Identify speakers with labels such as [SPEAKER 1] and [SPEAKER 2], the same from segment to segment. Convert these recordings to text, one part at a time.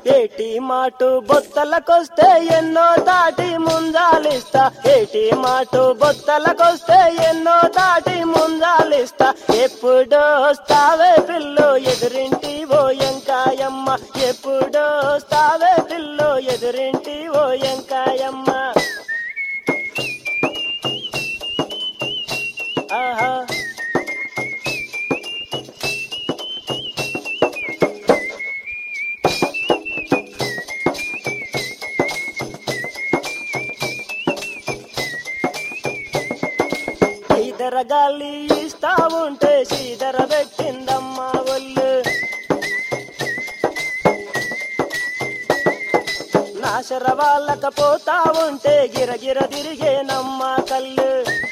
[SPEAKER 1] ఏటి మాటు బొత్తలకొస్తే ఎన్నో దాటి ముంజాలిస్తా ఏటి మాటు బొత్తలకొస్తే ఎన్నో దాటి ముంజాలిస్తా ఎప్పుడో వస్తావే పిల్లు ఎదురింటి ఓ ఎంకాయమ్మ ఎప్పుడో వస్తావే పిల్లు ఎదురింటి ఓ ఎంకాయమ్మ ఆహా ఈదర గాలి ఇస్తా ఉంటే సీదర పెట్టిందమ్మా ఒళ్ళు నాశర వాళ్ళకపోతా ఉంటే గిరగిర తిరిగేనమ్మా కళ్ళు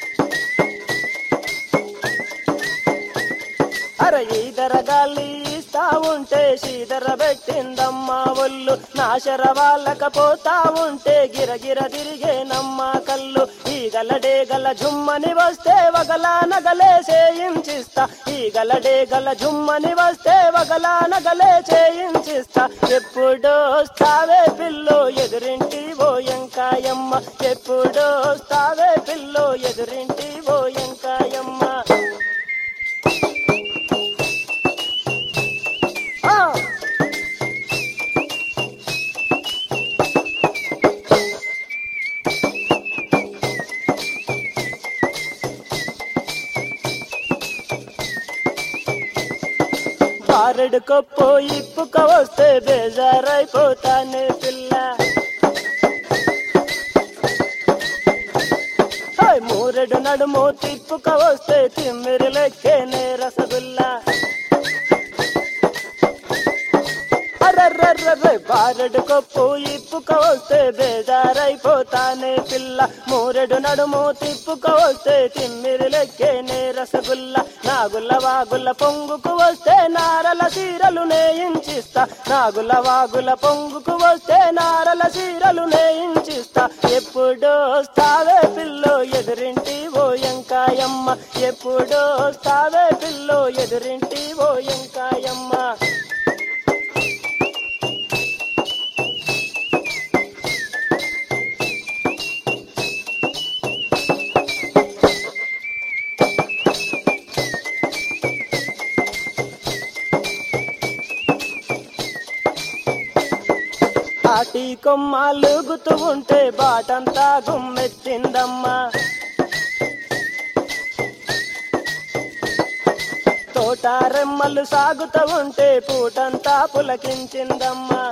[SPEAKER 1] అర ఈదర గాలి ఇస్తా ఉంటే సీదర పెట్టిందమ్మా ఒళ్ళు నాశర వాళ్ళకపోతా ఉంటే గిరగిర తిరిగేనమ్మా కళ్ళు ఈగలడే గల జుమ్మని వస్తే వగలా నగలే చేయించిస్తా ఈగలడే గల జుమ్మని వస్తే వగలా నగలే చేయించిస్తా ఎప్పుడో వస్తావే పిల్లో ఎదురింటి ఓ ఎంకాయమ్మ ఎప్పుడో వస్తావే పిల్లో ఎదురింటి ఓ ఎంకాయమ్మ ఆ బారెడు కొప్పు ఇప్పుక వస్తే బేజారైపోతానే పిల్ల హాయ్ మూరెడు నడుము తిప్పుక వస్తే తిమ్మిరి లెక్కేనే రసగుల్లా అర్రర్రర్రర్ర బారెడు కొప్పు ఇప్పుక వస్తే బేజారైపోతానే పిల్ల మూరెడు నడుము తిప్పుక వస్తే తిమ్మిరి లెక్కేనే రసగుల్ల నాగుల వాగుల పొంగుకు వస్తే నారల సీరలు నేయించిస్తా నాగుల వాగుల పొంగుకు వస్తే నారల సీరలు నేయించిస్తా ఎప్పుడో వస్తావే పిల్లో ఎదురింటి ఓ ఎంకాయమ్మ ఎప్పుడో వస్తావే పిల్లో ఎదురింటి ఓ ఎంకాయమ్మ ఆటి కొమ్మాలు గుతూ ఉంటే బాటంతా గుమ్మెత్తిందమ్మా తోట రెమ్మలు సాగుతూ ఉంటే పూటంతా పులకించిందమ్మా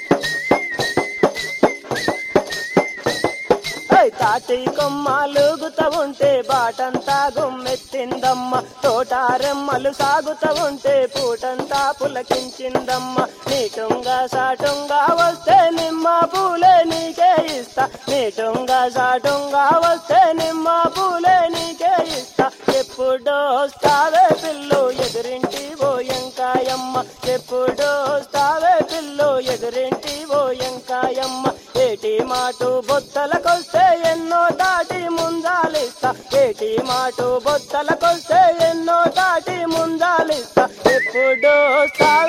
[SPEAKER 1] ఏయ్ తాటి కొమ్మాలుగుతా ఉంటే బాటంతా గుమ్మెత్తిందమ్మ తోట రెమ్మలు సాగుతా ఉంటే పూటంతా పులకించిందమ్మ నీటుంగా సాటుంగా వస్తే నిమ్మ పూలే నీకే ఇస్తా నీటుంగా సాటుంగా వస్తే నిమ్మ పూలే నీకే ఇస్తా ఎప్పుడో వస్తావే పిల్లు ఎదురింటి ఓ ఎంకాయమ్మ ఎప్పుడో వస్తావే పిల్లు ఎదురింటి ఓ ఎంకాయమ్మ ఏటి మాటు బొత్తలకొస్తే ఎన్నో దాటి ముందాలిస్తా ఏటి మాటు బొత్తలకొస్తే ఎన్నో దాటి ముందాలిస్తా ఎప్పుడో వస్తావే